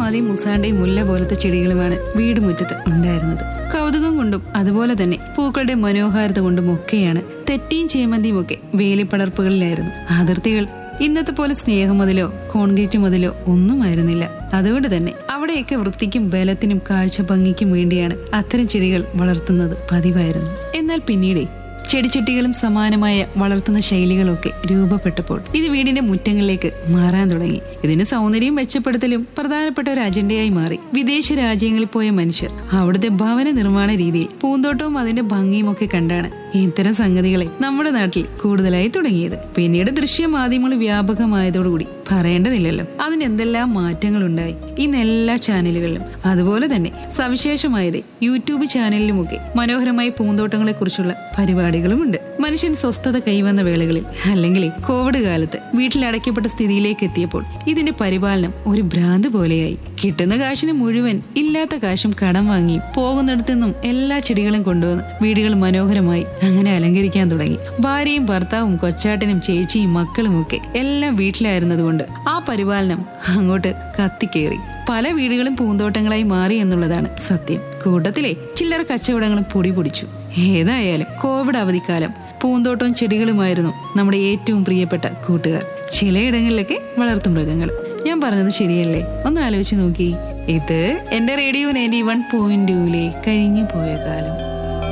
ആദ്യം മുസാണ്ടയും മുല്ല പോലത്തെ ചെടികളുമാണ് വീട് മുറ്റത്ത് ഉണ്ടായിരുന്നത് കൗതുകം കൊണ്ടും അതുപോലെ തന്നെ പൂക്കളുടെ മനോഹാരിത കൊണ്ടും ഒക്കെയാണ് തെറ്റിയും ചേമന്തിയും ഒക്കെ വേലിപ്പടർപ്പുകളിലായിരുന്നു അതിർത്തികൾ ഇന്നത്തെ പോലെ സ്നേഹമതിലോ കോൺക്രീറ്റ് മതിലോ ഒന്നുമായിരുന്നില്ല അതുകൊണ്ട് തന്നെ അവിടെയൊക്കെ വൃത്തിക്കും ബലത്തിനും കാഴ്ച ഭംഗിക്കും വേണ്ടിയാണ് അത്തരം ചെടികൾ വളർത്തുന്നത് പതിവായിരുന്നു എന്നാൽ പിന്നീട് ചെടിച്ചട്ടികളും സമാനമായ വളർത്തുന്ന ശൈലികളൊക്കെ രൂപപ്പെട്ടപ്പോൾ ഇത് വീടിന്റെ മുറ്റങ്ങളിലേക്ക് മാറാൻ തുടങ്ങി ഇതിന് സൗന്ദര്യം മെച്ചപ്പെടുത്തലും പ്രധാനപ്പെട്ട ഒരു അജണ്ടയായി മാറി വിദേശ രാജ്യങ്ങളിൽ പോയ മനുഷ്യർ അവിടുത്തെ ഭവന നിർമ്മാണ രീതിയിൽ പൂന്തോട്ടവും അതിന്റെ ഭംഗിയും ഒക്കെ കണ്ടാണ് ഇത്തരം സംഗതികളെ നമ്മുടെ നാട്ടിൽ കൂടുതലായി തുടങ്ങിയത് പിന്നീട് ദൃശ്യമാധ്യമങ്ങൾ വ്യാപകമായതോടുകൂടി പറയേണ്ടതില്ലല്ലോ അതിന് എന്തെല്ലാം മാറ്റങ്ങൾ ഉണ്ടായി ഇന്ന് എല്ലാ ചാനലുകളിലും അതുപോലെ തന്നെ സവിശേഷമായത് യൂട്യൂബ് ചാനലിലുമൊക്കെ മനോഹരമായ പൂന്തോട്ടങ്ങളെ കുറിച്ചുള്ള പരിപാടികളുമുണ്ട് മനുഷ്യൻ സ്വസ്ഥത കൈവന്ന വേളകളിൽ അല്ലെങ്കിൽ കോവിഡ് കാലത്ത് വീട്ടിൽ അടയ്ക്കപ്പെട്ട സ്ഥിതിയിലേക്ക് എത്തിയപ്പോൾ ഇതിന്റെ പരിപാലനം ഒരു ഭ്രാന്ത് പോലെയായി കിട്ടുന്ന കാശിന് മുഴുവൻ ഇല്ലാത്ത കാശും കടം വാങ്ങി പോകുന്നിടത്തു നിന്നും എല്ലാ ചെടികളും കൊണ്ടുവന്ന് വീടുകൾ മനോഹരമായി അങ്ങനെ അലങ്കരിക്കാൻ തുടങ്ങി ഭാര്യയും ഭർത്താവും കൊച്ചാട്ടനും ചേച്ചിയും മക്കളും ഒക്കെ എല്ലാം വീട്ടിലായിരുന്നതുകൊണ്ട് ആ പരിപാലനം അങ്ങോട്ട് കത്തിക്കേറി പല വീടുകളും പൂന്തോട്ടങ്ങളായി മാറി എന്നുള്ളതാണ് സത്യം കൂട്ടത്തിലെ ചില്ലറ കച്ചവടങ്ങളും പൊടി പൊടിച്ചു ഏതായാലും കോവിഡ് അവധിക്കാലം പൂന്തോട്ടവും ചെടികളുമായിരുന്നു നമ്മുടെ ഏറ്റവും പ്രിയപ്പെട്ട കൂട്ടുകാർ ചിലയിടങ്ങളിലൊക്കെ വളർത്തു മൃഗങ്ങൾ ഞാൻ പറഞ്ഞത് ശരിയല്ലേ ഒന്ന് ആലോചിച്ച് നോക്കി ഇത് എന്റെ റേഡിയോ നയൻറ്റി വൺ പോയിന്റ് ടൂലെ കഴിഞ്ഞു പോയ കാലം